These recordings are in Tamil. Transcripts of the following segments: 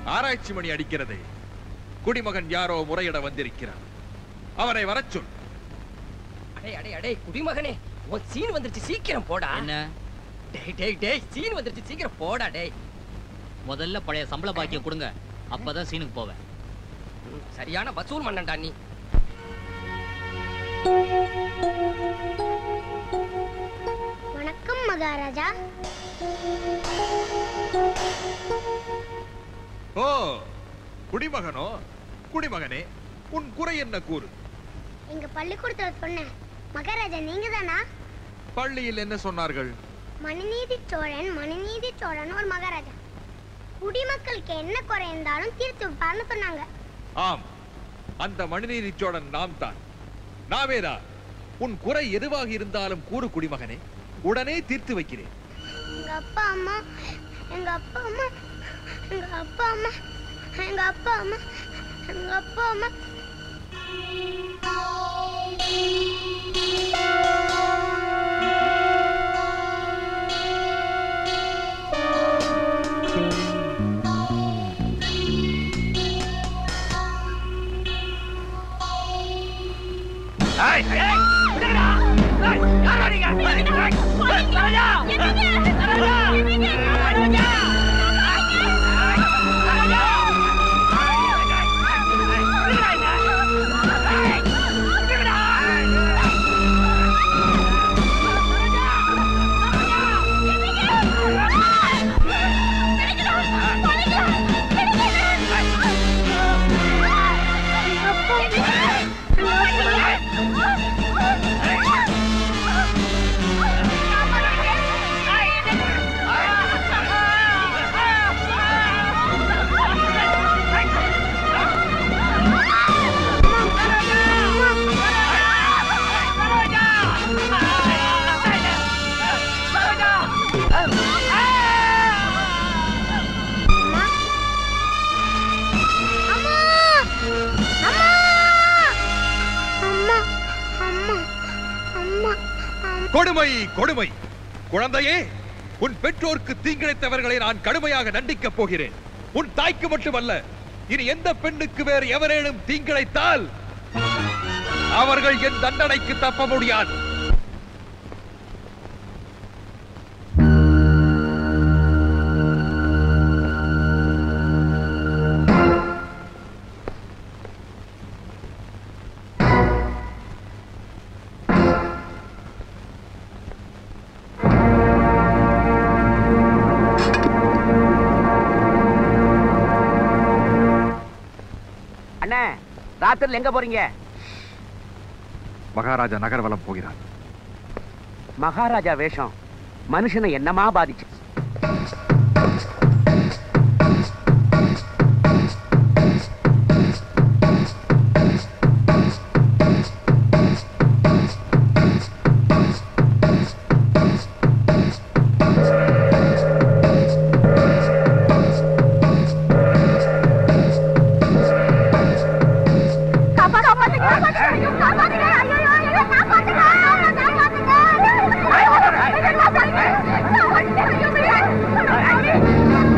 ஆராய்ச்சி மணி அடிக்கிறதே குடிமகன் யாரோ முறையிட வந்திருக்கிறான் அவனை வரச் சொல் அடே அடே அடே குடிமகனே உன் சீன் வந்துருச்சு சீக்கிரம் போடா என்ன டேய் டேய் டேய் சீன் வந்துருச்சு சீக்கிரம் போடா டேய் முதல்ல பழைய சம்பள பாக்கியம் கொடுங்க அப்பதான் சீனுக்கு போவேன் ம், சரியான வசூல் மன்னன்டா நீ வணக்கம் மகாராஜா ஓ குடிமகனோ குடிமகனே உன் குறை என்ன கூறு எங்க பள்ளிக்கூடத்துல சொன்ன மகாராஜா நீங்க தானா பள்ளியில் என்ன சொன்னார்கள் மனுநீதி சோழன் மனுநீதி சோழன் ஒரு மகாராஜா குடிமக்களுக்கு என்ன குறை இருந்தாலும் தீர்த்து வைப்பார்னு சொன்னாங்க ஆம் அந்த மனுநீதி சோழன் நாம் தான் நாவேதான் உன் குறை எதுவாக இருந்தாலும் கூறு குடிமகனே உடனே தீர்த்து வைக்கிறேன் எங்க அப்பா அம்மா எங்க அப்பா அம்மா எங்க அப்பா அம்மா எங்க அப்பா அம்மா எங்க அப்பா அம்மா அம்மா அம்மா அம்மா அம்மா அம்மா அம்மா கொடுமை கொடுமை குழந்தையே உன் பெற்றோருக்கு தீங்கிழைத்தவர்களை நான் கடுமையாக தண்டிக்கப் போகிறேன் உன் தாய்க்கு மட்டுமல்ல இனி எந்த பெண்ணுக்கு வேறு எவரேனும் தீங்கிழைத்தால் அவர்கள் என் தண்டனைக்கு தப்ப முடியாது அண்ணே ராத்திரில எங்க போறீங்க மகாராஜா நகர்வலம் போகிறார் மகாராஜா வேஷம் மனுஷனை என்னமா பாதிச்சு காப்பாத்துங்க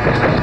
ஆ